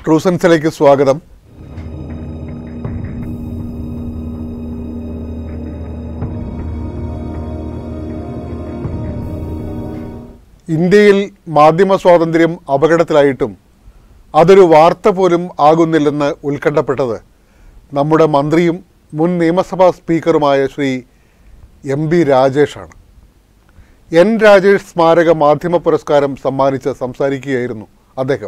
ട്രൂസൻസിലേക്ക് സ്വാഗതം ഇന്ത്യയിൽ മാധ്യമ സ്വാതന്ത്ര്യം അപകടത്തിലായിട്ടും അതൊരു വാർത്ത പോലും ആകുന്നില്ലെന്ന് ഉത്കണ്ഠപ്പെട്ടത് നമ്മുടെ മന്ത്രിയും മുൻ നിയമസഭാ സ്പീക്കറുമായ ശ്രീ എം ബി രാജേഷാണ് എൻ രാജേഷ് സ്മാരക മാധ്യമ പുരസ്കാരം സമ്മാനിച്ച് സംസാരിക്കുകയായിരുന്നു അദ്ദേഹം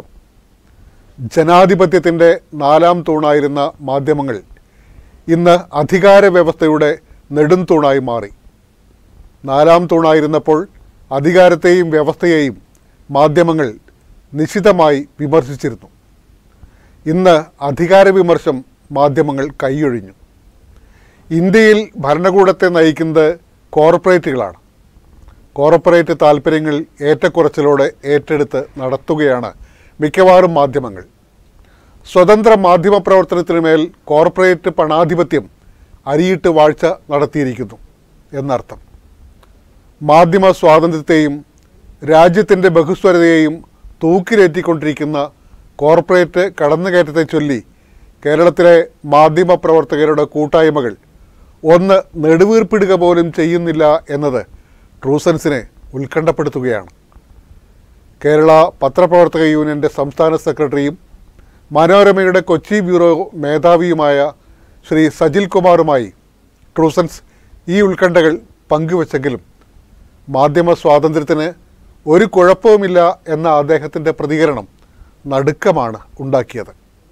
ജനാധിപത്യത്തിൻ്റെ നാലാം തൂണായിരുന്ന മാധ്യമങ്ങൾ ഇന്ന് അധികാര വ്യവസ്ഥയുടെ നെടും തൂണായി മാറി നാലാം തൂണായിരുന്നപ്പോൾ അധികാരത്തെയും വ്യവസ്ഥയെയും മാധ്യമങ്ങൾ നിശിതമായി വിമർശിച്ചിരുന്നു ഇന്ന് അധികാര വിമർശം മാധ്യമങ്ങൾ കൈയൊഴിഞ്ഞു ഇന്ത്യയിൽ ഭരണകൂടത്തെ നയിക്കുന്നത് കോർപ്പറേറ്റുകളാണ് കോർപ്പറേറ്റ് താൽപ്പര്യങ്ങൾ ഏറ്റക്കുറച്ചിലോടെ ഏറ്റെടുത്ത് നടത്തുകയാണ് മിക്കവാറും മാധ്യമങ്ങൾ സ്വതന്ത്ര മാധ്യമ പ്രവർത്തനത്തിനു മേൽ കോർപ്പറേറ്റ് പണാധിപത്യം അരിയിട്ട് വാഴ്ച നടത്തിയിരിക്കുന്നു എന്നർത്ഥം മാധ്യമ സ്വാതന്ത്ര്യത്തെയും രാജ്യത്തിൻ്റെ ബഹുസ്വരതയെയും തൂക്കിലേറ്റിക്കൊണ്ടിരിക്കുന്ന കോർപ്പറേറ്റ് കടന്നുകയറ്റത്തെ ചൊല്ലി കേരളത്തിലെ മാധ്യമ പ്രവർത്തകരുടെ കൂട്ടായ്മകൾ ഒന്ന് നെടുവീർപ്പിടുക പോലും ചെയ്യുന്നില്ല എന്നത് ട്രൂസൻസിനെ ഉത്കണ്ഠപ്പെടുത്തുകയാണ് കേരള പത്രപ്രവർത്തക യൂണിയൻ്റെ സംസ്ഥാന സെക്രട്ടറിയും മനോരമയുടെ കൊച്ചി ബ്യൂറോ മേധാവിയുമായ ശ്രീ സജിൽ കുമാറുമായി ട്രൂസൻസ് ഈ ഉത്കണ്ഠകൾ പങ്കുവച്ചെങ്കിലും മാധ്യമ സ്വാതന്ത്ര്യത്തിന് ഒരു കുഴപ്പവുമില്ല എന്ന അദ്ദേഹത്തിൻ്റെ പ്രതികരണം നടുക്കമാണ് ഉണ്ടാക്കിയത്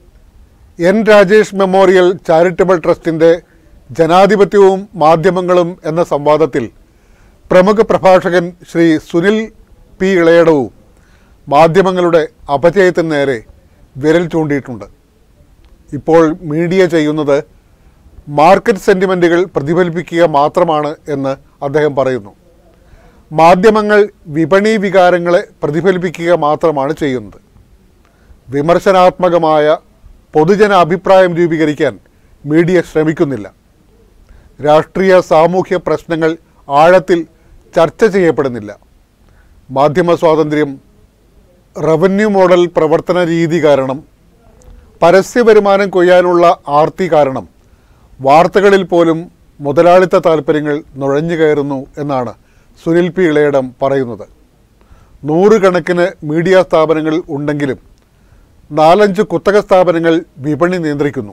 എൻ രാജേഷ് മെമ്മോറിയൽ ചാരിറ്റബിൾ ട്രസ്റ്റിൻ്റെ ജനാധിപത്യവും മാധ്യമങ്ങളും എന്ന സംവാദത്തിൽ പ്രമുഖ പ്രഭാഷകൻ ശ്രീ സുനിൽ പി ഇളയടവും മാധ്യമങ്ങളുടെ അപജയത്തിന് നേരെ വിരൽ ചൂണ്ടിയിട്ടുണ്ട് ഇപ്പോൾ മീഡിയ ചെയ്യുന്നത് മാർക്കറ്റ് സെൻറ്റിമെൻറ്റുകൾ പ്രതിഫലിപ്പിക്കുക മാത്രമാണ് എന്ന് അദ്ദേഹം പറയുന്നു മാധ്യമങ്ങൾ വിപണി വികാരങ്ങളെ പ്രതിഫലിപ്പിക്കുക മാത്രമാണ് ചെയ്യുന്നത് വിമർശനാത്മകമായ പൊതുജന അഭിപ്രായം രൂപീകരിക്കാൻ മീഡിയ ശ്രമിക്കുന്നില്ല രാഷ്ട്രീയ സാമൂഹ്യ പ്രശ്നങ്ങൾ ആഴത്തിൽ ചർച്ച ചെയ്യപ്പെടുന്നില്ല മാധ്യമ സ്വാതന്ത്ര്യം റവന്യൂ മോഡൽ പ്രവർത്തന രീതി കാരണം പരസ്യ വരുമാനം കൊയ്യാനുള്ള ആർത്തി കാരണം വാർത്തകളിൽ പോലും മുതലാളിത്ത താൽപ്പര്യങ്ങൾ നുഴഞ്ഞു കയറുന്നു എന്നാണ് സുനിൽ പി ഇളയിടം പറയുന്നത് നൂറുകണക്കിന് മീഡിയ സ്ഥാപനങ്ങൾ ഉണ്ടെങ്കിലും നാലഞ്ച് കുത്തക സ്ഥാപനങ്ങൾ വിപണി നിയന്ത്രിക്കുന്നു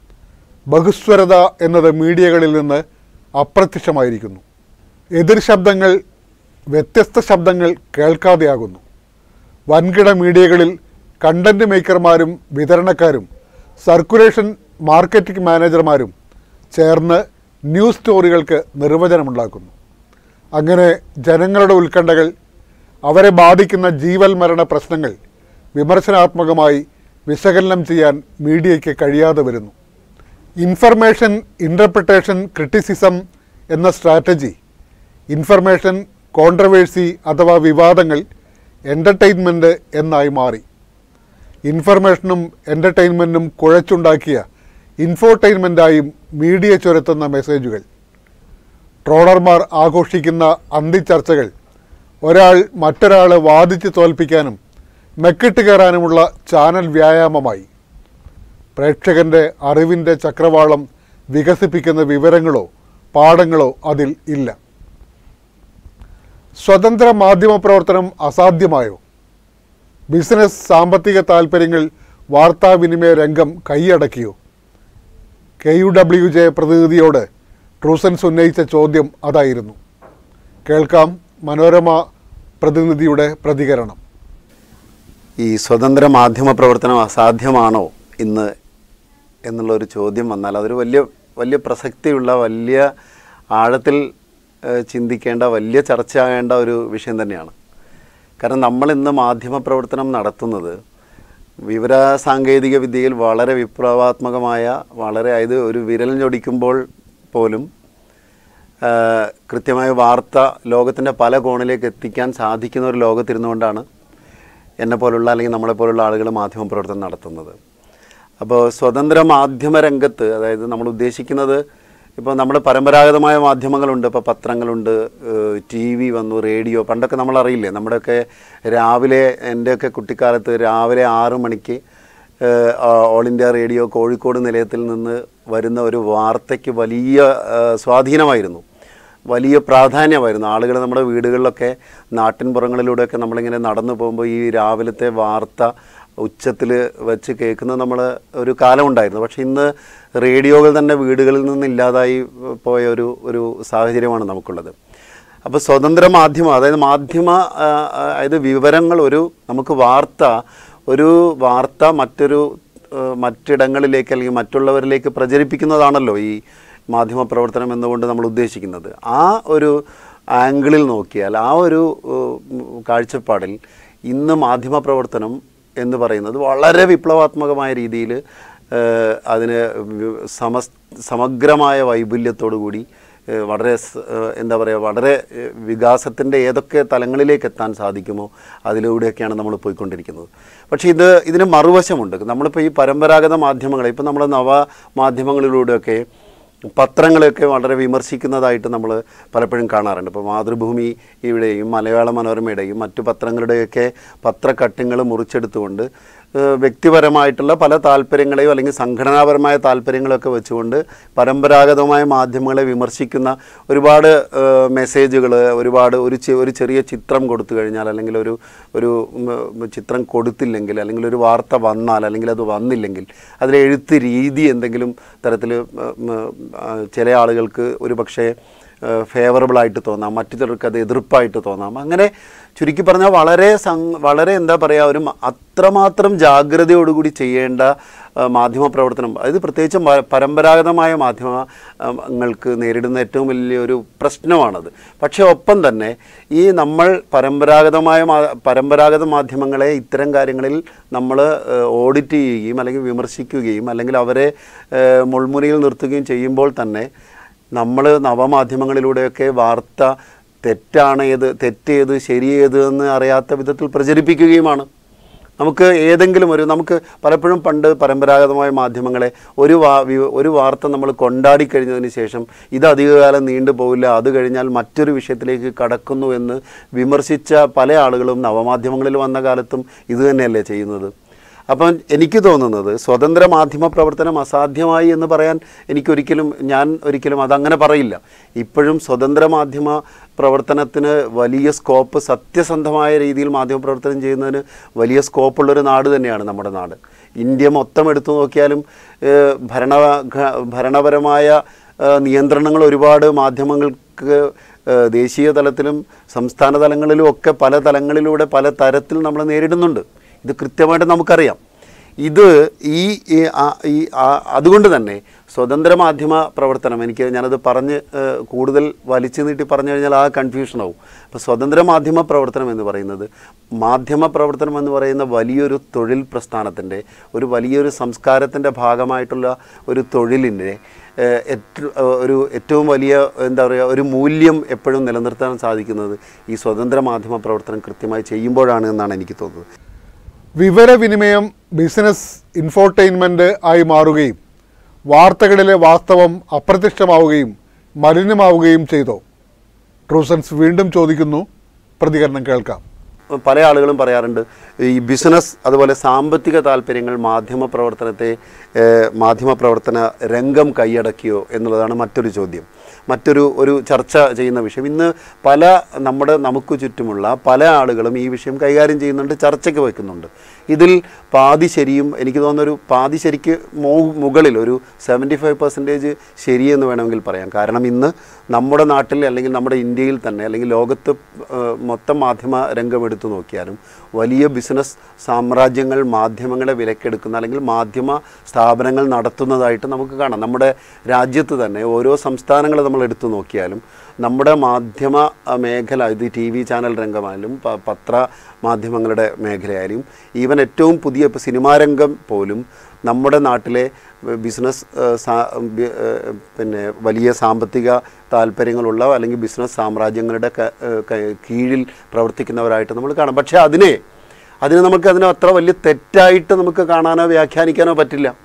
ബഹുസ്വരത എന്നത് മീഡിയകളിൽ നിന്ന് അപ്രത്യക്ഷമായിരിക്കുന്നു എതിർ ശബ്ദങ്ങൾ വ്യത്യസ്ത ശബ്ദങ്ങൾ കേൾക്കാതെയാകുന്നു വൻകിട മീഡിയകളിൽ കണ്ടന്റ് മേക്കർമാരും വിതരണക്കാരും സർക്കുലേഷൻ മാർക്കറ്റിംഗ് മാനേജർമാരും ചേർന്ന് ന്യൂസ് സ്റ്റോറികൾക്ക് നിർവചനമുണ്ടാക്കുന്നു അങ്ങനെ ജനങ്ങളുടെ ഉത്കണ്ഠകൾ അവരെ ബാധിക്കുന്ന ജീവൽ മരണ പ്രശ്നങ്ങൾ വിമർശനാത്മകമായി വിശകലനം ചെയ്യാൻ മീഡിയയ്ക്ക് കഴിയാതെ വരുന്നു ഇൻഫർമേഷൻ ഇൻ്റർപ്രിട്ടേഷൻ ക്രിറ്റിസിസം എന്ന സ്ട്രാറ്റജി ഇൻഫർമേഷൻ കോൺട്രവേഴ്സി അഥവാ വിവാദങ്ങൾ എൻ്റർടൈൻമെൻറ്റ് എന്നായി മാറി ഇൻഫർമേഷനും എൻ്റർടൈൻമെൻറ്റും കുഴച്ചുണ്ടാക്കിയ ഇൻഫോർടൈൻമെൻറ്റായും മീഡിയ ചുരത്തുന്ന മെസ്സേജുകൾ ട്രോളർമാർ ആഘോഷിക്കുന്ന അന്തിച്ചർച്ചകൾ ഒരാൾ മറ്റൊരാളെ വാദിച്ച് തോൽപ്പിക്കാനും മെക്കിട്ട് കയറാനുമുള്ള ചാനൽ വ്യായാമമായി പ്രേക്ഷകൻ്റെ അറിവിൻ്റെ ചക്രവാളം വികസിപ്പിക്കുന്ന വിവരങ്ങളോ പാഠങ്ങളോ അതിൽ ഇല്ല സ്വതന്ത്ര മാധ്യമ പ്രവർത്തനം അസാധ്യമായോ ബിസിനസ് സാമ്പത്തിക താൽപ്പര്യങ്ങൾ വാർത്താവിനിമയ രംഗം കൈയടക്കിയോ കെ യു ഡബ്ല്യു ജെ പ്രതിനിധിയോട് ട്രൂസൻസ് ഉന്നയിച്ച ചോദ്യം അതായിരുന്നു കേൾക്കാം മനോരമ പ്രതിനിധിയുടെ പ്രതികരണം ഈ സ്വതന്ത്ര മാധ്യമ പ്രവർത്തനം അസാധ്യമാണോ ഇന്ന് എന്നുള്ള ഒരു ചോദ്യം വന്നാൽ അതൊരു വലിയ വലിയ പ്രസക്തിയുള്ള വലിയ ആഴത്തിൽ ഏഹ്, ചിന്തിക്കേണ്ട വലിയ ചർച്ചയാകേണ്ട ഒരു വിഷയം തന്നെയാണ് കാരണം നമ്മൾ ഇന്ന് മാധ്യമ പ്രവർത്തനം നടത്തുന്നത് വിവര സാങ്കേതിക വിദ്യയിൽ വളരെ വിപ്ലവാത്മകമായ വളരെ അതായത് ഒരു വിരൽ ഞൊടിക്കുമ്പോൾ പോലും ആ, കൃത്യമായ വാർത്ത ലോകത്തിൻ്റെ പല കോണിലേക്ക് എത്തിക്കാൻ സാധിക്കുന്ന ഒരു ലോകത്തിരുന്നുകൊണ്ടാണ് എന്നെ പോലുള്ള അല്ലെങ്കിൽ നമ്മളെ പോലുള്ള ആളുകൾ മാധ്യമ പ്രവർത്തനം നടത്തുന്നത് അപ്പോൾ സ്വതന്ത്ര മാധ്യമ രംഗത്ത് അതായത് നമ്മൾ ഉദ്ദേശിക്കുന്നത് ഇപ്പോൾ നമ്മൾ പരമ്പരാഗതമായ മാധ്യമങ്ങളുണ്ട് ഇപ്പോൾ പത്രങ്ങളുണ്ട് ടി വി വന്നു റേഡിയോ പണ്ടൊക്കെ നമ്മൾ അറിയില്ലേ നമ്മുടെയൊക്കെ രാവിലെ എൻ്റെയൊക്കെ കുട്ടിക്കാലത്ത് രാവിലെ ആറു മണിക്ക് ഏഹ്, ആ- ഓൾ ഇന്ത്യ റേഡിയോ കോഴിക്കോട് നിലയത്തിൽ നിന്ന് വരുന്ന ഒരു വാർത്തയ്ക്ക് വലിയ ഏഹ്, സ്വാധീനമായിരുന്നു വലിയ പ്രാധാന്യമായിരുന്നു ആളുകൾ നമ്മുടെ വീടുകളിലൊക്കെ നാട്ടിൻപുറങ്ങളിലൂടെയൊക്കെ നമ്മളിങ്ങനെ നടന്നു പോകുമ്പോൾ ഈ രാവിലത്തെ വാർത്ത ഉച്ചത്തിൽ വെച്ച് കേൾക്കുന്നത് നമ്മൾ ഒരു കാലമുണ്ടായിരുന്നു പക്ഷേ ഇന്ന് റേഡിയോകൾ തന്നെ വീടുകളിൽ നിന്ന് ഇല്ലാതായി പോയ ഒരു ഒരു സാഹചര്യമാണ് നമുക്കുള്ളത് അപ്പോൾ സ്വതന്ത്ര മാധ്യമം അതായത് മാധ്യമ ആ, ആ, അതായത് വിവരങ്ങൾ ഒരു നമുക്ക് വാർത്ത ഒരു വാർത്ത മറ്റൊരു ആ, മറ്റിടങ്ങളിലേക്ക് അല്ലെങ്കിൽ മറ്റുള്ളവരിലേക്ക് പ്രചരിപ്പിക്കുന്നതാണല്ലോ ഈ മാധ്യമ പ്രവർത്തനം എന്നുകൊണ്ട് നമ്മൾ ഉദ്ദേശിക്കുന്നത് ആ ഒരു ആംഗിളിൽ നോക്കിയാൽ ആ ഒരു ഉം, കാഴ്ചപ്പാടിൽ ഇന്ന് മാധ്യമ പ്രവർത്തനം എന്ന് പറയുന്നത് വളരെ വിപ്ലവാത്മകമായ രീതിയിൽ ഏഹ്, അതിന് വി- സമസ് സമഗ്രമായ വൈപുല്യത്തോടു കൂടി ഏഹ്, വളരെ സ്- ഏഹ്, എന്താ പറയുക വളരെ വികാസത്തിൻ്റെ ഏതൊക്കെ തലങ്ങളിലേക്ക് എത്താൻ സാധിക്കുമോ അതിലൂടെയൊക്കെയാണ് നമ്മൾ പോയിക്കൊണ്ടിരിക്കുന്നത് പക്ഷേ ഇത് ഇതിന് മറുവശമുണ്ട് നമ്മളിപ്പോൾ ഈ പരമ്പരാഗത മാധ്യമങ്ങളെ ഇപ്പം നമ്മൾ നവ മാധ്യമങ്ങളിലൂടെയൊക്കെ പത്രങ്ങളെയൊക്കെ വളരെ വിമർശിക്കുന്നതായിട്ട് നമ്മൾ പലപ്പോഴും കാണാറുണ്ട് ഇപ്പോൾ മാതൃഭൂമി ഇവിടെയും മലയാള മനോരമയുടെയും മറ്റു പത്രങ്ങളുടെയൊക്കെ പത്രക്കട്ടിങ്ങൾ മുറിച്ചെടുത്തുകൊണ്ട് ഏഹ്, വ്യക്തിപരമായിട്ടുള്ള പല താല്പര്യങ്ങളെയോ അല്ലെങ്കിൽ സംഘടനാപരമായ താല്പര്യങ്ങളൊക്കെ വെച്ചുകൊണ്ട് പരമ്പരാഗതമായ മാധ്യമങ്ങളെ വിമർശിക്കുന്ന ഒരുപാട് മെസ്സേജുകൾ ഒരുപാട് ഒരു ചെ- ഒരു ചെറിയ ചിത്രം കൊടുത്തു കഴിഞ്ഞാൽ അല്ലെങ്കിൽ ഒരു ഒരു ഉം, ചിത്രം കൊടുത്തില്ലെങ്കിൽ അല്ലെങ്കിൽ ഒരു വാർത്ത വന്നാൽ അല്ലെങ്കിൽ അത് വന്നില്ലെങ്കിൽ അതിലെ എഴുത്ത് രീതി എന്തെങ്കിലും തരത്തിൽ ചില ആളുകൾക്ക് ഒരു പക്ഷേ ഫേവറബിളായിട്ട് തോന്നാം മറ്റു ചിലർക്ക് അത് എതിർപ്പായിട്ട് തോന്നാം അങ്ങനെ ചുരുക്കി പറഞ്ഞാൽ വളരെ സം- വളരെ എന്താ പറയുക ഒരു മ- അത്രമാത്രം ജാഗ്രതയോടുകൂടി ചെയ്യേണ്ട ആ, മാധ്യമ പ്രവർത്തനം അതായത് പ്രത്യേകിച്ചും പ- പരമ്പരാഗതമായ മാധ്യമങ്ങൾക്ക് നേരിടുന്ന ഏറ്റവും വലിയൊരു പ്രശ്നമാണത് പക്ഷേ ഒപ്പം തന്നെ ഈ നമ്മൾ പരമ്പരാഗതമായ മാ- പരമ്പരാഗത മാധ്യമങ്ങളെ ഇത്തരം കാര്യങ്ങളിൽ നമ്മൾ ഓഡിറ്റ് ചെയ്യുകയും അല്ലെങ്കിൽ വിമർശിക്കുകയും അല്ലെങ്കിൽ അവരെ ഏഹ്, മുൾമുനയിൽ നിർത്തുകയും ചെയ്യുമ്പോൾ തന്നെ നമ്മൾ നവമാധ്യമങ്ങളിലൂടെയൊക്കെ വാർത്ത തെറ്റാണ് ഏത് തെറ്റേത് ശരിയേത് എന്ന് അറിയാത്ത വിധത്തിൽ പ്രചരിപ്പിക്കുകയുമാണ് നമുക്ക് ഏതെങ്കിലും ഒരു നമുക്ക് പലപ്പോഴും പണ്ട് പരമ്പരാഗതമായ മാധ്യമങ്ങളെ ഒരു വാ വി- ഒരു വാർത്ത നമ്മൾ കൊണ്ടാടി കഴിഞ്ഞതിന് ശേഷം ഇത് അധികകാലം നീണ്ടു പോവില്ല അത് കഴിഞ്ഞാൽ മറ്റൊരു വിഷയത്തിലേക്ക് കടക്കുന്നു എന്ന് വിമർശിച്ച പല ആളുകളും നവമാധ്യമങ്ങളിൽ വന്ന കാലത്തും ഇത് തന്നെയല്ലേ ചെയ്യുന്നത് അപ്പം എനിക്ക് തോന്നുന്നത് സ്വതന്ത്ര മാധ്യമ പ്രവർത്തനം അസാധ്യമായി എന്ന് പറയാൻ എനിക്കൊരിക്കലും ഞാൻ ഒരിക്കലും അതങ്ങനെ പറയില്ല ഇപ്പോഴും സ്വതന്ത്ര മാധ്യമ പ്രവർത്തനത്തിന് വലിയ സ്കോപ്പ് സത്യസന്ധമായ രീതിയിൽ മാധ്യമ പ്രവർത്തനം ചെയ്യുന്നതിന് വലിയ സ്കോപ്പുള്ളൊരു നാട് തന്നെയാണ് നമ്മുടെ നാട് ഇന്ത്യ മൊത്തം എടുത്തു നോക്കിയാലും ഏഹ്, ഭരണ ഘ- ഭരണപരമായ ഏഹ്, നിയന്ത്രണങ്ങൾ ഒരുപാട് മാധ്യമങ്ങൾക്ക് ഏഹ്, ദേശീയ തലത്തിലും സംസ്ഥാന തലങ്ങളിലും ഒക്കെ പല തലങ്ങളിലൂടെ പല തരത്തിൽ നമ്മൾ നേരിടുന്നുണ്ട് ഇത് കൃത്യമായിട്ട് നമുക്കറിയാം ഇത് ഈ ഈ ആ- ഈ ആ- അതുകൊണ്ട് തന്നെ സ്വതന്ത്ര മാധ്യമ പ്രവർത്തനം എനിക്ക് ഞാനത് പറഞ്ഞ് ഏഹ്, കൂടുതൽ വലിച്ചു നീട്ടി പറഞ്ഞു കഴിഞ്ഞാൽ ആ കൺഫ്യൂഷനാവും അപ്പോൾ സ്വതന്ത്ര മാധ്യമ പ്രവർത്തനം എന്ന് പറയുന്നത് മാധ്യമ പ്രവർത്തനം എന്ന് പറയുന്ന വലിയൊരു തൊഴിൽ പ്രസ്ഥാനത്തിൻ്റെ ഒരു വലിയൊരു സംസ്കാരത്തിൻ്റെ ഭാഗമായിട്ടുള്ള ഒരു തൊഴിലിൻ്റെ ഏഹ്, ഏറ്റ- ഒരു ഏറ്റവും വലിയ എന്താ പറയുക ഒരു മൂല്യം എപ്പോഴും നിലനിർത്താൻ സാധിക്കുന്നത് ഈ സ്വതന്ത്ര മാധ്യമ പ്രവർത്തനം കൃത്യമായി ചെയ്യുമ്പോഴാണ് എന്നാണ് എനിക്ക് തോന്നുന്നത് വിവരവിനിമയം ബിസിനസ് ഇൻഫോർടൈൻമെൻ്റ് ആയി മാറുകയും വാർത്തകളിലെ വാസ്തവം അപ്രത്യക്ഷമാവുകയും മലിനമാവുകയും ചെയ്തോ ട്രൂസൻസ് വീണ്ടും ചോദിക്കുന്നു പ്രതികരണം കേൾക്കാം പല ആളുകളും പറയാറുണ്ട് ഈ ബിസിനസ് അതുപോലെ സാമ്പത്തിക താല്പര്യങ്ങൾ മാധ്യമ പ്രവർത്തനത്തെ ഏഹ്, മാധ്യമ പ്രവർത്തന രംഗം കൈയടക്കിയോ എന്നുള്ളതാണ് മറ്റൊരു ചോദ്യം മറ്റൊരു ഒരു ചർച്ച ചെയ്യുന്ന വിഷയം ഇന്ന് പല നമ്മുടെ നമുക്ക് ചുറ്റുമുള്ള പല ആളുകളും ഈ വിഷയം കൈകാര്യം ചെയ്യുന്നുണ്ട് ചർച്ചയ്ക്ക് വയ്ക്കുന്നുണ്ട് ഇതിൽ പാതി ശരിയും എനിക്ക് തോന്നുന്ന ഒരു പാതി ശരിക്ക് മോ മുകളിൽ ഒരു സെവൻറ്റി ഫൈവ് പെർസെൻറ്റേജ് ശരിയെന്ന് വേണമെങ്കിൽ പറയാം കാരണം ഇന്ന് നമ്മുടെ നാട്ടിൽ അല്ലെങ്കിൽ നമ്മുടെ ഇന്ത്യയിൽ തന്നെ അല്ലെങ്കിൽ ലോകത്ത് ഏഹ്, മൊത്തം മാധ്യമ രംഗം എടുത്തു നോക്കിയാലും വലിയ ബിസിനസ് സാമ്രാജ്യങ്ങൾ മാധ്യമങ്ങളെ വിലക്കെടുക്കുന്ന അല്ലെങ്കിൽ മാധ്യമ സ്ഥാപനങ്ങൾ നടത്തുന്നതായിട്ട് നമുക്ക് കാണാം നമ്മുടെ രാജ്യത്ത് തന്നെ ഓരോ സംസ്ഥാനങ്ങൾ നമ്മൾ എടുത്തു നോക്കിയാലും നമ്മുടെ മാധ്യമ അഹ്, മേഖല ഇത് ടി വി ചാനൽ രംഗമായാലും പ- പത്ര മാധ്യമങ്ങളുടെ മേഖലയായാലും ഈവൻ ഏറ്റവും പുതിയ ഇപ്പോൾ സിനിമാ രംഗം പോലും നമ്മുടെ നാട്ടിലെ ബിസിനസ് ഏഹ്, സാ- ബി- ഏഹ്, പിന്നെ വലിയ സാമ്പത്തിക താല്പര്യങ്ങളുള്ള അല്ലെങ്കിൽ ബിസിനസ് സാമ്രാജ്യങ്ങളുടെ ക- ഏഹ്, ക- കീഴിൽ പ്രവർത്തിക്കുന്നവരായിട്ട് നമ്മൾ കാണാം പക്ഷേ അതിനെ അതിന് നമുക്ക് അതിനെ അത്ര വലിയ തെറ്റായിട്ട് നമുക്ക് കാണാനോ വ്യാഖ്യാനിക്കാനോ പറ്റില്ല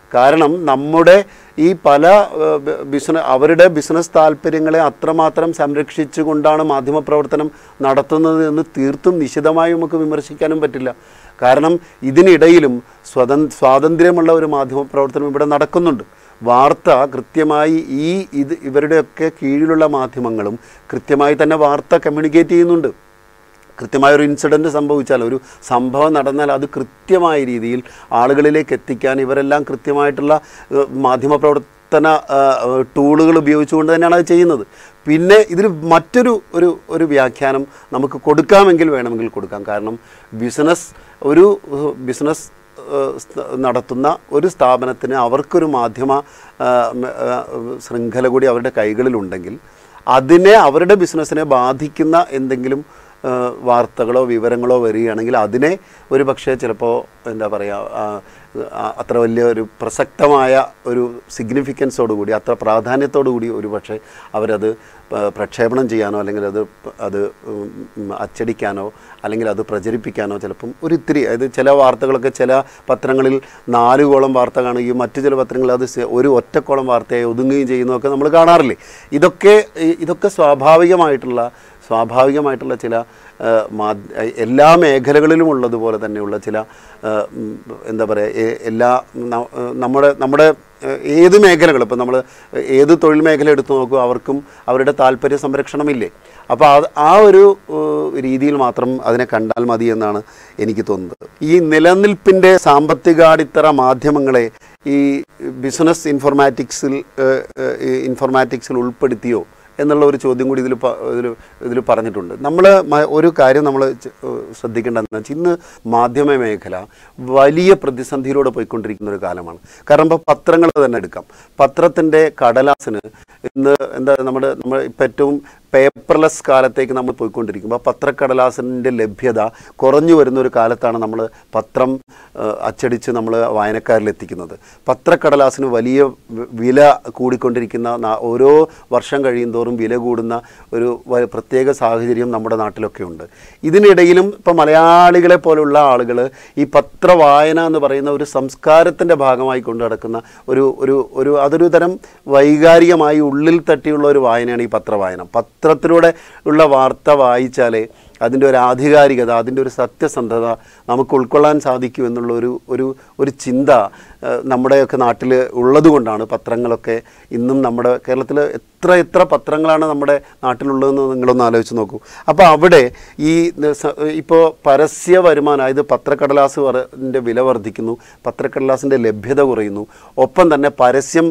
കാരണം നമ്മുടെ ഈ പല ബിസിനസ് അവരുടെ ബിസിനസ് താല്പര്യങ്ങളെ അത്രമാത്രം സംരക്ഷിച്ചുകൊണ്ടാണ് മാധ്യമപ്രവർത്തനം നടത്തുന്നത് എന്ന് തീർത്തും നിശിതമായി നമുക്ക് വിമർശിക്കാനും പറ്റില്ല കാരണം ഇതിനിടയിലും സ്വതൻ സ്വാതന്ത്ര്യമുള്ള ഒരു മാധ്യമപ്രവർത്തനം ഇവിടെ നടക്കുന്നുണ്ട് വാർത്ത കൃത്യമായി ഈ ഇത് ഇവരുടെയൊക്കെ കീഴിലുള്ള മാധ്യമങ്ങളും കൃത്യമായി തന്നെ വാർത്ത കമ്മ്യൂണിക്കേറ്റ് ചെയ്യുന്നുണ്ട് കൃത്യമായ ഒരു ഇൻസിഡൻറ്റ് സംഭവിച്ചാൽ ഒരു സംഭവം നടന്നാൽ അത് കൃത്യമായ രീതിയിൽ ആളുകളിലേക്ക് എത്തിക്കാൻ ഇവരെല്ലാം കൃത്യമായിട്ടുള്ള ഏഹ്, മാധ്യമപ്രവർത്തന ഏഹ്, ടൂളുകൾ ഉപയോഗിച്ചുകൊണ്ട് തന്നെയാണ് അത് ചെയ്യുന്നത് പിന്നെ ഇതിൽ മറ്റൊരു ഒരു ഒരു വ്യാഖ്യാനം നമുക്ക് കൊടുക്കാമെങ്കിൽ വേണമെങ്കിൽ കൊടുക്കാം കാരണം ബിസിനസ് ഒരു ഏഹ്, ബിസിനസ് ഏഹ്, സ്ഥ- നടത്തുന്ന ഒരു സ്ഥാപനത്തിന് അവർക്കൊരു മാധ്യമ ഏഹ്, ഉം, ഏഹ്, ശൃംഖല കൂടി അവരുടെ കൈകളിലുണ്ടെങ്കിൽ അതിനെ അവരുടെ ബിസിനസ്സിനെ ബാധിക്കുന്ന എന്തെങ്കിലും ഏഹ്, വാർത്തകളോ വിവരങ്ങളോ വരികയാണെങ്കിൽ അതിനെ ഒരു പക്ഷേ ചിലപ്പോൾ എന്താ പറയുക ആ, ആ, അത്ര വലിയ ഒരു പ്രസക്തമായ ഒരു സിഗ്നിഫിക്കൻസോടുകൂടി അത്ര പ്രാധാന്യത്തോടു കൂടി ഒരു പക്ഷേ അവരത് പ- പ്രക്ഷേപണം ചെയ്യാനോ അല്ലെങ്കിൽ അത് പ- അത് ഉം, ഉം, അച്ചടിക്കാനോ അല്ലെങ്കിൽ അത് പ്രചരിപ്പിക്കാനോ ചിലപ്പം ഒരു ഇത്തിരി അതായത് ചില വാർത്തകളൊക്കെ ചില പത്രങ്ങളിൽ നാലുകോളം വാർത്ത കാണുകയും മറ്റു ചില പത്രങ്ങളിൽ അത് സ- ഒരു ഒറ്റക്കോളം വാർത്തയായി ഒതുങ്ങുകയും ചെയ്യുന്നതൊക്കെ നമ്മൾ കാണാറില്ലേ ഇതൊക്കെ ഈ- ഇതൊക്കെ സ്വാഭാവികമായിട്ടുള്ള സ്വാഭാവികമായിട്ടുള്ള ചില ആ, മാധ്യ എല്ലാ മേഖലകളിലും ഉള്ളതുപോലെ തന്നെയുള്ള ചില ആ, ഉം, എന്താ പറയുക എ- എല്ലാ ന- നമ്മുടെ നമ്മുടെ ഏഹ്, ഏത് മേഖലകൾ ഇപ്പം നമ്മൾ ഏത് തൊഴിൽ മേഖല എടുത്തു നോക്കും അവർക്കും അവരുടെ താല്പര്യ സംരക്ഷണമില്ലേ അപ്പോൾ അത് ആ ഒരു ഏഹ്, രീതിയിൽ മാത്രം അതിനെ കണ്ടാൽ മതി എന്നാണ് എനിക്ക് തോന്നുന്നത് ഈ നിലനിൽപ്പിൻ്റെ സാമ്പത്തികാടിത്തറ മാധ്യമങ്ങളെ ഈ ബിസിനസ് ഇൻഫോർമാറ്റിക്സിൽ ഏഹ്, ഏഹ്, ഇൻഫോർമാറ്റിക്സിൽ ഉൾപ്പെടുത്തിയോ എന്നുള്ള ഒരു ചോദ്യം കൂടി ഇതിൽ ഇതിൽ ഇതിൽ പറഞ്ഞിട്ടുണ്ട് നമ്മൾ ഒരു കാര്യം നമ്മൾ ശ്രദ്ധിക്കേണ്ടതെന്ന് വെച്ചാൽ ഇന്ന് മാധ്യമ മേഖല വലിയ പ്രതിസന്ധിയിലൂടെ പോയിക്കൊണ്ടിരിക്കുന്ന ഒരു കാലമാണ് കാരണം ഇപ്പോൾ പത്രങ്ങൾ തന്നെ എടുക്കാം പത്രത്തിൻ്റെ കടലാസിന് ഇന്ന് എന്താ നമ്മുടെ നമ്മൾ ഇപ്പം ഏറ്റവും പേപ്പർലെസ് കാലത്തേക്ക് നമ്മൾ പോയിക്കൊണ്ടിരിക്കുമ്പോൾ പത്രക്കടലാസിൻ്റെ ലഭ്യത കുറഞ്ഞു വരുന്ന ഒരു കാലത്താണ് നമ്മൾ പത്രം ഏഹ്, അച്ചടിച്ച് നമ്മൾ വായനക്കാരിൽ എത്തിക്കുന്നത് പത്രക്കടലാസിന് വലിയ വി- വില കൂടിക്കൊണ്ടിരിക്കുന്ന ന- ഓരോ വർഷം കഴിയും തോറും വില കൂടുന്ന ഒരു വ- പ്രത്യേക സാഹചര്യം നമ്മുടെ നാട്ടിലൊക്കെ ഉണ്ട് ഇതിനിടയിലും ഇപ്പോൾ മലയാളികളെ പോലുള്ള ആളുകൾ ഈ പത്രവായന എന്ന് പറയുന്ന ഒരു സംസ്കാരത്തിൻ്റെ ഭാഗമായി കൊണ്ടു നടക്കുന്ന ഒരു ഒരു ഒരു അതൊരു തരം വൈകാരികമായി ഉള്ളിൽ തട്ടിയുള്ള ഒരു വായനയാണ് ഈ പത്രവായന പത്രത്തിലൂടെ ഉള്ള വാർത്ത വായിച്ചാലേ അതിൻ്റെ ഒരു ആധികാരികത അതിൻ്റെ ഒരു സത്യസന്ധത നമുക്ക് ഉൾക്കൊള്ളാൻ സാധിക്കൂ എന്നുള്ള ഒരു ഒരു ഒരു ചിന്ത ഏഹ്, നമ്മുടെയൊക്കെ നാട്ടിൽ ഉള്ളതുകൊണ്ടാണ് പത്രങ്ങളൊക്കെ ഇന്നും നമ്മുടെ കേരളത്തിൽ എത്ര എത്ര പത്രങ്ങളാണ് നമ്മുടെ നാട്ടിലുള്ളതെന്ന് നിങ്ങളൊന്ന് ആലോചിച്ച് നോക്കൂ അപ്പോൾ അവിടെ ഈ ഇപ്പോൾ പരസ്യ വരുമാനം അതായത് പത്രക്കടലാസ് വറ- വില വർദ്ധിക്കുന്നു പത്രക്കടലാസിൻ്റെ ലഭ്യത കുറയുന്നു ഒപ്പം തന്നെ പരസ്യം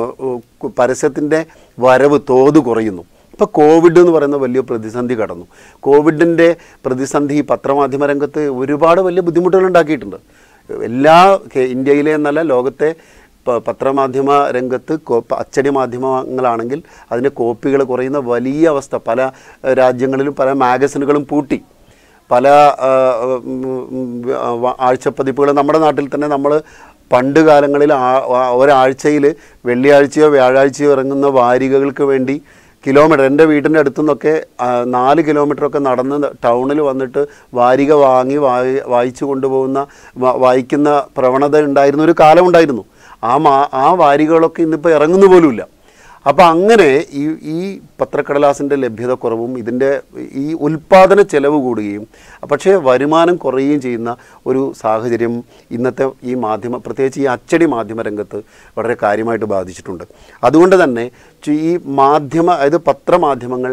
കൊ- പരസ്യത്തിൻ്റെ വരവ് തോത് കുറയുന്നു ഇപ്പോൾ കോവിഡ് എന്ന് പറയുന്ന വലിയ പ്രതിസന്ധി കടന്നു കോവിഡിൻ്റെ പ്രതിസന്ധി ഈ പത്രമാധ്യമ രംഗത്ത് ഒരുപാട് വലിയ ബുദ്ധിമുട്ടുകൾ ഉണ്ടാക്കിയിട്ടുണ്ട് എല്ലാ കേ- ഇന്ത്യയിലെ എന്നല്ല ലോകത്തെ പ- പത്രമാധ്യമ രംഗത്ത് കോ- പ- അച്ചടി മാധ്യമങ്ങളാണെങ്കിൽ അതിൻ്റെ കോപ്പികൾ കുറയുന്ന വലിയ അവസ്ഥ പല ഏഹ്, രാജ്യങ്ങളിലും പല മാഗസിനുകളും പൂട്ടി പല ആ, ഉം, ഉം, വ- ആഴ്ചപ്പതിപ്പുകൾ നമ്മുടെ നാട്ടിൽ തന്നെ നമ്മൾ പണ്ട് കാലങ്ങളിൽ ആ- ആ- ഒരാഴ്ചയിൽ വെള്ളിയാഴ്ചയോ വ്യാഴാഴ്ചയോ ഇറങ്ങുന്ന വാരികകൾക്ക് വേണ്ടി കിലോമീറ്റർ എൻ്റെ വീടിൻ്റെ അടുത്തു നിന്നൊക്കെ ആ, നാല് കിലോമീറ്ററൊക്കെ നടന്ന് ടൗണിൽ വന്നിട്ട് വാരിക വാങ്ങി വായി വായിച്ചു കൊണ്ടുപോകുന്ന വ- വായിക്കുന്ന പ്രവണത ഉണ്ടായിരുന്ന ഒരു കാലം ഉണ്ടായിരുന്നു ആ മാ ആ വാരികകളൊക്കെ ഇന്നിപ്പോൾ ഇറങ്ങുന്നു പോലുമില്ല അപ്പോൾ അങ്ങനെ ഈ ഈ പത്രക്കടലാസിൻ്റെ ലഭ്യത കുറവും ഇതിൻ്റെ ഈ ഉൽപ്പാദന ചെലവ് കൂടുകയും പക്ഷേ വരുമാനം കുറയുകയും ചെയ്യുന്ന ഒരു സാഹചര്യം ഇന്നത്തെ ഈ മാധ്യമ പ്രത്യേകിച്ച് ഈ അച്ചടി മാധ്യമ രംഗത്ത് വളരെ കാര്യമായിട്ട് ബാധിച്ചിട്ടുണ്ട് അതുകൊണ്ട് തന്നെ ചി- ഈ മാധ്യമ അതായത് പത്രമാധ്യമങ്ങൾ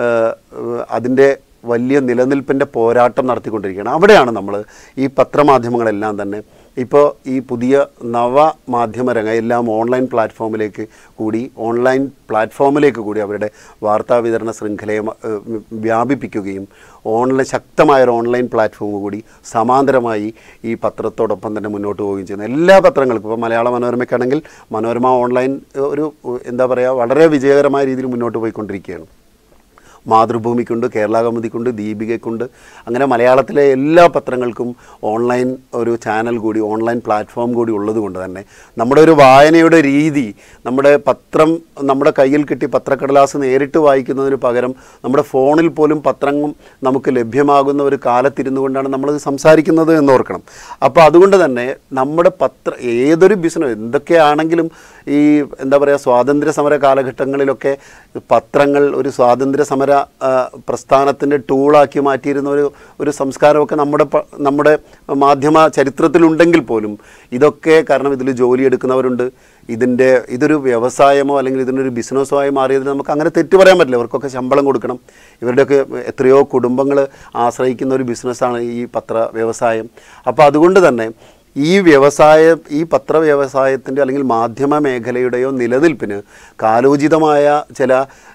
അതിൻ്റെ വലിയ നിലനിൽപ്പിൻ്റെ പോരാട്ടം നടത്തിക്കൊണ്ടിരിക്കുകയാണ് അവിടെയാണ് നമ്മൾ ഈ പത്രമാധ്യമങ്ങളെല്ലാം തന്നെ ഇപ്പോൾ ഈ പുതിയ നവ മാധ്യമ രംഗം എല്ലാം ഓൺലൈൻ പ്ലാറ്റ്ഫോമിലേക്ക് കൂടി ഓൺലൈൻ പ്ലാറ്റ്ഫോമിലേക്ക് കൂടി അവരുടെ വാർത്താ വിതരണ ശൃംഖലയെ മ- ഏഹ് വ്യാപിപ്പിക്കുകയും ഓൺലൈൻ ശക്തമായ ഒരു ഓൺലൈൻ പ്ലാറ്റ്ഫോം കൂടി സമാന്തരമായി ഈ പത്രത്തോടൊപ്പം തന്നെ മുന്നോട്ട് പോവുകയും ചെയ്യുന്നു എല്ലാ പത്രങ്ങൾക്കും ഇപ്പോൾ മലയാള മനോരമയ്ക്കാണെങ്കിൽ മനോരമ ഓൺലൈൻ ഏഹ് ഒരു ഏഹ് എന്താ പറയുക വളരെ വിജയകരമായ രീതിയിൽ മുന്നോട്ട് പോയിക്കൊണ്ടിരിക്കുകയാണ് മാതൃഭൂമിക്കുണ്ട് കേരള കൗമുദിക്കുണ്ട് ദീപികയ്ക്കുണ്ട് അങ്ങനെ മലയാളത്തിലെ എല്ലാ പത്രങ്ങൾക്കും ഓൺലൈൻ ഒരു ചാനൽ കൂടി ഓൺലൈൻ പ്ലാറ്റ്ഫോം കൂടി ഉള്ളതുകൊണ്ട് തന്നെ നമ്മുടെ ഒരു വായനയുടെ രീതി നമ്മുടെ പത്രം നമ്മുടെ കയ്യിൽ കിട്ടി പത്രക്കടലാസ് നേരിട്ട് വായിക്കുന്നതിന് പകരം നമ്മുടെ ഫോണിൽ പോലും പത്രങ്ങൾ നമുക്ക് ലഭ്യമാകുന്ന ഒരു കാലത്തിരുന്നു കൊണ്ടാണ് നമ്മളത് സംസാരിക്കുന്നത് എന്ന് ഓർക്കണം അപ്പോൾ അതുകൊണ്ട് തന്നെ നമ്മുടെ പത്ര ഏതൊരു ബിസിനസ് എന്തൊക്കെയാണെങ്കിലും ഈ എന്താ പറയുക സ്വാതന്ത്ര്യ സമര കാലഘട്ടങ്ങളിലൊക്കെ പത്രങ്ങൾ ഒരു സ്വാതന്ത്ര്യ സമര ആ, പ്രസ്ഥാനത്തിൻ്റെ ടൂളാക്കി മാറ്റിയിരുന്ന ഒരു ഒരു സംസ്കാരമൊക്കെ നമ്മുടെ പ- നമ്മുടെ മാധ്യമ ചരിത്രത്തിലുണ്ടെങ്കിൽ പോലും ഇതൊക്കെ കാരണം ഇതിൽ ജോലിയെടുക്കുന്നവരുണ്ട് ഇതിൻ്റെ ഇതൊരു വ്യവസായമോ അല്ലെങ്കിൽ ഇതിനൊരു ബിസിനസ്സോ ആയി മാറിയതിൽ നമുക്ക് അങ്ങനെ തെറ്റ് പറയാൻ പറ്റില്ല ഇവർക്കൊക്കെ ശമ്പളം കൊടുക്കണം ഇവരുടെയൊക്കെ എത്രയോ കുടുംബങ്ങൾ ആശ്രയിക്കുന്ന ഒരു ബിസിനസ്സാണ് ഈ പത്ര വ്യവസായം അപ്പോൾ അതുകൊണ്ട് തന്നെ ഈ വ്യവസായ ഈ പത്ര വ്യവസായത്തിൻ്റെ അല്ലെങ്കിൽ മാധ്യമ മേഖലയുടെയോ നിലനിൽപ്പിന് കാലോചിതമായ ചില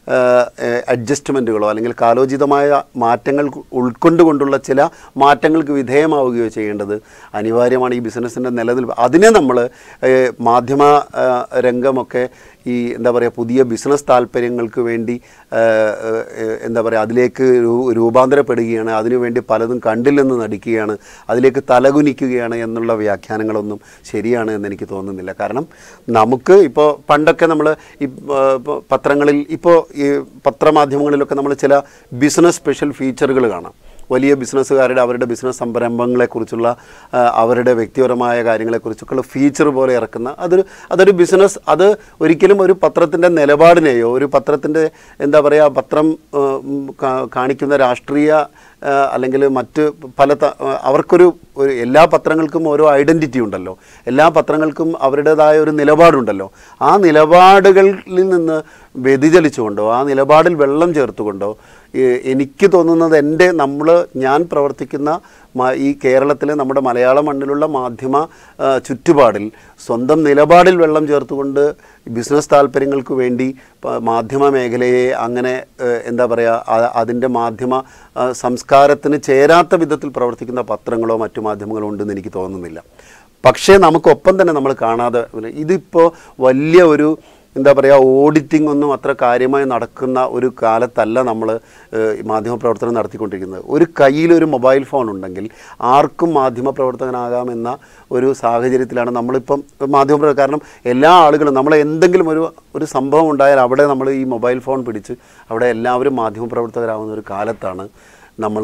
അഡ്ജസ്റ്റ്മെൻറ്റുകളോ അല്ലെങ്കിൽ കാലോചിതമായ മാറ്റങ്ങൾ ഉൾക്കൊണ്ടുകൊണ്ടുള്ള ചില മാറ്റങ്ങൾക്ക് വിധേയമാവുകയോ ചെയ്യേണ്ടത് അനിവാര്യമാണ് ഈ ബിസിനസ്സിൻ്റെ നിലനിൽപ്പ് അതിനെ നമ്മൾ മാധ്യമ ആ, രംഗമൊക്കെ ഈ എന്താ പറയുക പുതിയ ബിസിനസ് താല്പര്യങ്ങൾക്ക് വേണ്ടി ആ, ആ, എന്താ പറയുക അതിലേക്ക് രൂ- രൂപാന്തരപ്പെടുകയാണ് അതിനുവേണ്ടി പലതും കണ്ടില്ലെന്ന് നടിക്കുകയാണ് അതിലേക്ക് തലകുനിക്കുകയാണ് എന്നുള്ള വ്യാഖ്യാനങ്ങളൊന്നും ശരിയാണ് എന്ന് എനിക്ക് തോന്നുന്നില്ല കാരണം നമുക്ക് ഇപ്പോൾ പണ്ടൊക്കെ നമ്മൾ ഈ ആ, ഇപ്പൊ പത്രങ്ങളിൽ ഇപ്പോൾ ഈ പത്രമാധ്യമങ്ങളിലൊക്കെ നമ്മൾ ചില ബിസിനസ് സ്പെഷ്യൽ ഫീച്ചറുകൾ കാണാം വലിയ ബിസിനസ്സുകാരുടെ അവരുടെ ബിസിനസ് സംരംഭങ്ങളെക്കുറിച്ചുള്ള ആ, അവരുടെ വ്യക്തിപരമായ കാര്യങ്ങളെക്കുറിച്ചൊക്കെയുള്ള ഫീച്ചർ പോലെ ഇറക്കുന്ന അതൊരു അതൊരു ബിസിനസ് അത് ഒരിക്കലും ഒരു പത്രത്തിൻ്റെ നിലപാടിനെയോ ഒരു പത്രത്തിൻ്റെ എന്താ പറയുക പത്രം ആ, ഉം, കാ- കാണിക്കുന്ന രാഷ്ട്രീയ ആ, അല്ലെങ്കിൽ മറ്റ് പല ത- ആ, അവർക്കൊരു ഒരു എല്ലാ പത്രങ്ങൾക്കും ഓരോ ഐഡൻറ്റിറ്റി ഉണ്ടല്ലോ എല്ലാ പത്രങ്ങൾക്കും അവരുടേതായ ഒരു നിലപാടുണ്ടല്ലോ ആ നിലപാടുകളിൽ നിന്ന് വ്യതിചലിച്ചുകൊണ്ടോ ആ നിലപാടിൽ വെള്ളം ചേർത്തുകൊണ്ടോ ഏ- എനിക്ക് തോന്നുന്നത് എൻ്റെ നമ്മൾ ഞാൻ പ്രവർത്തിക്കുന്ന മ- ഈ കേരളത്തിലെ നമ്മുടെ മലയാള മണ്ണിലുള്ള മാധ്യമ ആ, ചുറ്റുപാടിൽ സ്വന്തം നിലപാടിൽ വെള്ളം ചേർത്തുകൊണ്ട് ബിസിനസ് താല്പര്യങ്ങൾക്ക് വേണ്ടി പ- മാധ്യമ മേഖലയെ അങ്ങനെ ഏ, എന്താ പറയുക അതിൻ്റെ മാധ്യമ ആ, സംസ്കാരത്തിന് ചേരാത്ത വിധത്തിൽ പ്രവർത്തിക്കുന്ന പത്രങ്ങളോ മറ്റു മാധ്യമങ്ങളോ ഉണ്ടെന്ന് എനിക്ക് തോന്നുന്നില്ല പക്ഷേ നമുക്കൊപ്പം തന്നെ നമ്മൾ കാണാതെ ഇതിപ്പോൾ വലിയ ഒരു എന്താ പറയുക ഓഡിറ്റിംഗ് ഒന്നും അത്ര കാര്യമായി നടക്കുന്ന ഒരു കാലത്തല്ല നമ്മൾ മാധ്യമപ്രവർത്തനം നടത്തിക്കൊണ്ടിരിക്കുന്നത് ഒരു കയ്യിൽ ഒരു മൊബൈൽ ഫോൺ ഉണ്ടെങ്കിൽ ആർക്കും മാധ്യമപ്രവർത്തകനാകാമെന്ന ഒരു സാഹചര്യത്തിലാണ് നമ്മളിപ്പം മാധ്യമപ്രവർത്തകർ കാരണം എല്ലാ ആളുകളും നമ്മൾ എന്തെങ്കിലും ഒരു ഒരു സംഭവം ഉണ്ടായാൽ അവിടെ നമ്മൾ ഈ മൊബൈൽ ഫോൺ പിടിച്ച് അവിടെ എല്ലാവരും മാധ്യമപ്രവർത്തകരാകുന്ന ഒരു കാലത്താണ് നമ്മൾ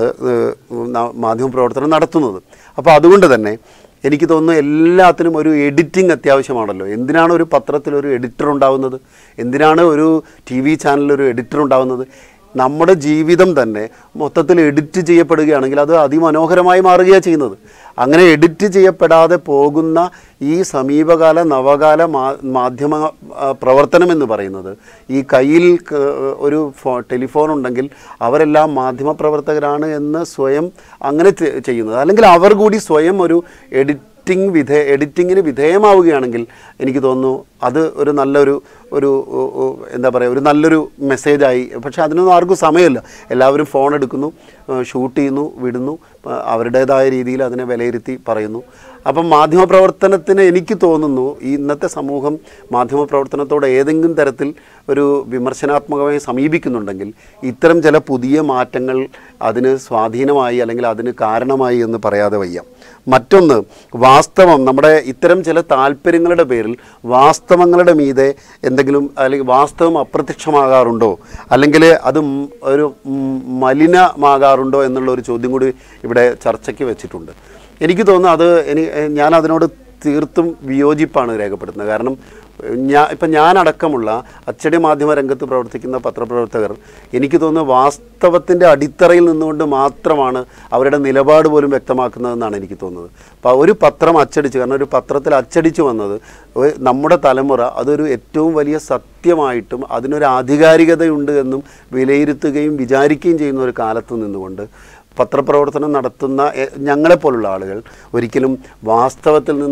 മാധ്യമപ്രവർത്തനം നടത്തുന്നത് അപ്പോൾ അതുകൊണ്ട് തന്നെ എനിക്ക് തോന്നുന്നു എല്ലാത്തിനും ഒരു എഡിറ്റിംഗ് അത്യാവശ്യമാണല്ലോ എന്തിനാണ് ഒരു പത്രത്തിൽ ഒരു എഡിറ്റർ ഉണ്ടാവുന്നത് എന്തിനാണ് ഒരു ടി വി ചാനലിൽ ഒരു എഡിറ്റർ ഉണ്ടാവുന്നത് നമ്മുടെ ജീവിതം തന്നെ മൊത്തത്തിൽ എഡിറ്റ് ചെയ്യപ്പെടുകയാണെങ്കിൽ അത് അതിമനോഹരമായി മാറുകയാണ് ചെയ്യുന്നത് അങ്ങനെ എഡിറ്റ് ചെയ്യപ്പെടാതെ പോകുന്ന ഈ സമീപകാല നവകാല മാ മാധ്യമ ആ, പ്രവർത്തനം എന്ന് പറയുന്നത് ഈ കയ്യിൽ ക- ഒരു ഫോ ടെലിഫോൺ ഉണ്ടെങ്കിൽ അവരെല്ലാം മാധ്യമപ്രവർത്തകരാണ് എന്ന് സ്വയം അങ്ങനെ ചെ- ചെയ്യുന്നത് അല്ലെങ്കിൽ അവർ കൂടി സ്വയം ഒരു എഡിറ്റിംഗ് വിധേ എഡിറ്റിങ്ങിന് വിധേയമാവുകയാണെങ്കിൽ എനിക്ക് തോന്നുന്നു അത് ഒരു നല്ലൊരു ഒരു ഉ, ഉ, എന്താ പറയുക ഒരു നല്ലൊരു മെസ്സേജായി പക്ഷേ അതിനൊന്നും ആർക്കും സമയമില്ല എല്ലാവരും ഫോൺ എടുക്കുന്നു ഷൂട്ട് ചെയ്യുന്നു വിടുന്നു ആ, അവരുടേതായ രീതിയിൽ അതിനെ വിലയിരുത്തി പറയുന്നു അപ്പം മാധ്യമപ്രവർത്തനത്തിന് എനിക്ക് തോന്നുന്നു ഈ ഇന്നത്തെ സമൂഹം മാധ്യമപ്രവർത്തനത്തോട് ഏതെങ്കിലും തരത്തിൽ ഒരു വിമർശനാത്മകമായി സമീപിക്കുന്നുണ്ടെങ്കിൽ ഇത്തരം ചില പുതിയ മാറ്റങ്ങൾ അതിന് സ്വാധീനമായി അല്ലെങ്കിൽ അതിന് കാരണമായി എന്ന് പറയാതെ വയ്യ മറ്റൊന്ന് വാസ്തവം നമ്മുടെ ഇത്തരം ചില താല്പര്യങ്ങളുടെ പേരിൽ വാസ്തവങ്ങളുടെ മീതെ എന്തെങ്കിലും അല്ലെങ്കിൽ വാസ്തവം അപ്രത്യക്ഷമാകാറുണ്ടോ അല്ലെങ്കിൽ അത് ഉം ഒരു ഉം മലിനമാകാറുണ്ടോ എന്നുള്ള ഒരു ചോദ്യം കൂടി ഇവിടെ ചർച്ചയ്ക്ക് വെച്ചിട്ടുണ്ട് എനിക്ക് തോന്നുന്നു അത് എനി ഞാൻ അതിനോട് തീർത്തും വിയോജിപ്പാണ് രേഖപ്പെടുത്തുന്നത് കാരണം ഞാൻ ഇപ്പം ഞാനടക്കമുള്ള അച്ചടി മാധ്യമ രംഗത്ത് പ്രവർത്തിക്കുന്ന പത്രപ്രവർത്തകർ എനിക്ക് തോന്നുന്നു വാസ്തവത്തിൻ്റെ അടിത്തറയിൽ നിന്നുകൊണ്ട് മാത്രമാണ് അവരുടെ നിലപാട് പോലും വ്യക്തമാക്കുന്നതെന്നാണ് എനിക്ക് തോന്നുന്നത് അപ്പോൾ ഒരു പത്രം അച്ചടിച്ച് കാരണം ഒരു പത്രത്തിൽ അച്ചടിച്ച് വന്നത് ഒരു- നമ്മുടെ തലമുറ അതൊരു ഏറ്റവും വലിയ സത്യമായിട്ടും അതിനൊരു ആധികാരികതയുണ്ട് എന്നും വിലയിരുത്തുകയും വിചാരിക്കുകയും ചെയ്യുന്ന ഒരു കാലത്ത് നിന്നുകൊണ്ട് പത്രപ്രവർത്തനം നടത്തുന്ന എ- ഞങ്ങളെപ്പോലുള്ള ആളുകൾ ഒരിക്കലും വാസ്തവത്തിൽ നിന്ന്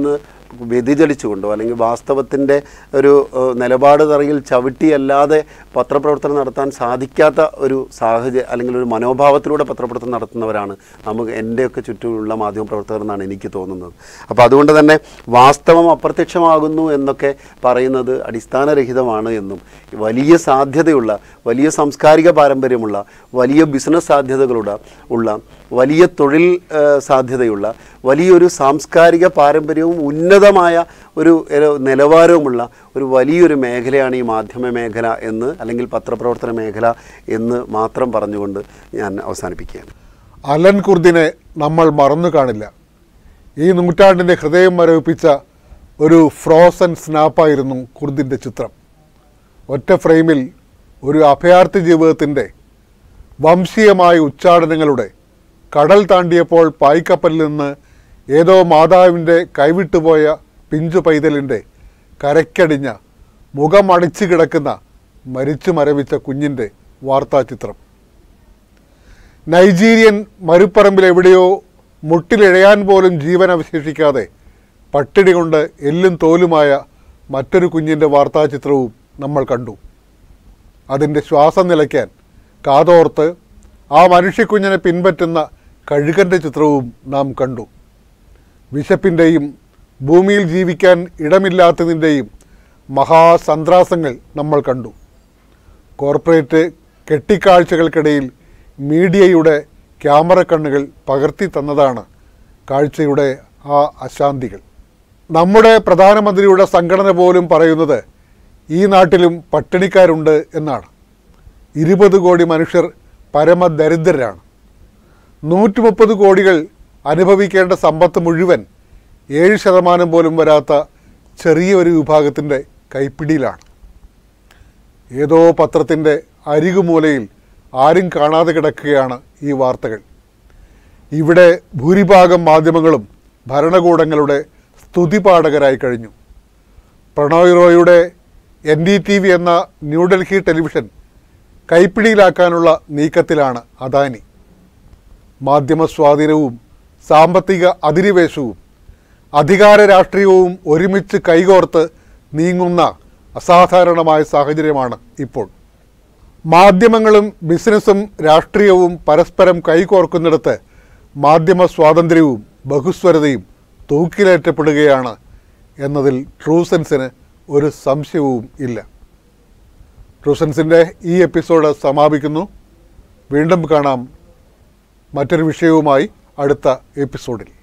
വ്യതിചലിച്ചുകൊണ്ടോ അല്ലെങ്കിൽ വാസ്തവത്തിൻ്റെ ഒരു ഏഹ്, നിലപാട് തറയിൽ ചവിട്ടിയല്ലാതെ പത്രപ്രവർത്തനം നടത്താൻ സാധിക്കാത്ത ഒരു സാഹചര്യം അല്ലെങ്കിൽ ഒരു മനോഭാവത്തിലൂടെ പത്രപ്രവർത്തനം നടത്തുന്നവരാണ് നമുക്ക് എൻ്റെയൊക്കെ ചുറ്റുമുള്ള മാധ്യമപ്രവർത്തകർ എന്നാണ് എനിക്ക് തോന്നുന്നത് അപ്പോൾ അതുകൊണ്ട് തന്നെ വാസ്തവം അപ്രത്യക്ഷമാകുന്നു എന്നൊക്കെ പറയുന്നത് അടിസ്ഥാനരഹിതമാണ് എന്നും വലിയ സാധ്യതയുള്ള വലിയ സാംസ്കാരിക പാരമ്പര്യമുള്ള വലിയ ബിസിനസ് സാധ്യതകളുള്ള ഉള്ള വലിയ തൊഴിൽ ആ, സാധ്യതയുള്ള വലിയൊരു സാംസ്കാരിക പാരമ്പര്യവും ഉന്നതമായ ഒരു ഒരു നിലവാരവുമുള്ള ഒരു വലിയൊരു മേഖലയാണ് ഈ മാധ്യമ മേഖല എന്ന് അല്ലെങ്കിൽ പത്രപ്രവർത്തന മേഖല എന്ന് മാത്രം പറഞ്ഞുകൊണ്ട് ഞാൻ അവസാനിപ്പിക്കുകയാണ് അലൻ കുർദിനെ നമ്മൾ മറന്നു കാണില്ല ഈ നൂറ്റാണ്ടിൻ്റെ ഹൃദയം മരവിപ്പിച്ച ഒരു ഫ്രോസൺ സ്നാപ്പായിരുന്നു കുർദിൻ്റെ ചിത്രം ഒറ്റ ഫ്രെയിമിൽ ഒരു അഭയാർത്ഥി ജീവിതത്തിൻ്റെ വംശീയമായ ഉച്ചാടനങ്ങളുടെ കടൽ താണ്ടിയപ്പോൾ പായ്ക്കപ്പലിൽ നിന്ന് ഏതോ മാതാവിൻ്റെ കൈവിട്ടുപോയ പിഞ്ചു പൈതലിൻ്റെ കരയ്ക്കടിഞ്ഞ മുഖമടിച്ചു കിടക്കുന്ന മരിച്ചു മരവിച്ച കുഞ്ഞിൻ്റെ വാർത്താചിത്രം നൈജീരിയൻ മരുപ്പറമ്പിൽ എവിടെയോ മുട്ടിലിഴയാൻ പോലും ജീവൻ അവശേഷിക്കാതെ പട്ടിണി കൊണ്ട് എല്ലും തോലുമായ മറ്റൊരു കുഞ്ഞിൻ്റെ വാർത്താചിത്രവും നമ്മൾ കണ്ടു അതിൻ്റെ ശ്വാസം നിലയ്ക്കാൻ കാതോർത്ത് ആ മനുഷ്യക്കുഞ്ഞിനെ പിൻപറ്റുന്ന കഴുകൻ്റെ ചിത്രവും നാം കണ്ടു വിശപ്പിൻ്റെയും ഭൂമിയിൽ ജീവിക്കാൻ ഇടമില്ലാത്തതിൻ്റെയും മഹാസന്ത്രാസങ്ങൾ നമ്മൾ കണ്ടു കോർപ്പറേറ്റ് കെട്ടിക്കാഴ്ചകൾക്കിടയിൽ മീഡിയയുടെ ക്യാമറ കണ്ണുകൾ പകർത്തി തന്നതാണ് കാഴ്ചയുടെ ആ അശാന്തികൾ നമ്മുടെ പ്രധാനമന്ത്രിയുടെ സംഘടന പോലും പറയുന്നത് ഈ നാട്ടിലും പട്ടിണിക്കാരുണ്ട് എന്നാണ് ഇരുപത് കോടി മനുഷ്യർ പരമദരിദ്രരാണ് നൂറ്റി മുപ്പത് കോടികൾ അനുഭവിക്കേണ്ട സമ്പത്ത് മുഴുവൻ ഏഴ് ശതമാനം പോലും വരാത്ത ചെറിയൊരു വിഭാഗത്തിൻ്റെ കൈപ്പിടിയിലാണ് ഏതോ പത്രത്തിൻ്റെ അരികുമൂലയിൽ ആരും കാണാതെ കിടക്കുകയാണ് ഈ വാർത്തകൾ ഇവിടെ ഭൂരിഭാഗം മാധ്യമങ്ങളും ഭരണകൂടങ്ങളുടെ സ്തുതിപാഠകരായി കഴിഞ്ഞു പ്രണോയ് റോയുടെ എൻ ഡി ടി വി എന്ന ന്യൂഡൽഹി ടെലിവിഷൻ കൈപ്പിടിയിലാക്കാനുള്ള നീക്കത്തിലാണ് അദാനി മാധ്യമ സ്വാധീനവും സാമ്പത്തിക അധിനിവേശവും അധികാര രാഷ്ട്രീയവും ഒരുമിച്ച് കൈകോർത്ത് നീങ്ങുന്ന അസാധാരണമായ സാഹചര്യമാണ് ഇപ്പോൾ മാധ്യമങ്ങളും ബിസിനസ്സും രാഷ്ട്രീയവും പരസ്പരം കൈകോർക്കുന്നിടത്ത് മാധ്യമ സ്വാതന്ത്ര്യവും ബഹുസ്വരതയും തൂക്കിലേറ്റപ്പെടുകയാണ് എന്നതിൽ ട്രൂസെൻസിന് ഒരു സംശയവും ഇല്ല ട്രൂസെൻസിൻ്റെ ഈ എപ്പിസോഡ് സമാപിക്കുന്നു വീണ്ടും കാണാം മറ്റൊരു വിഷയവുമായി അടുത്ത എപ്പിസോഡിൽ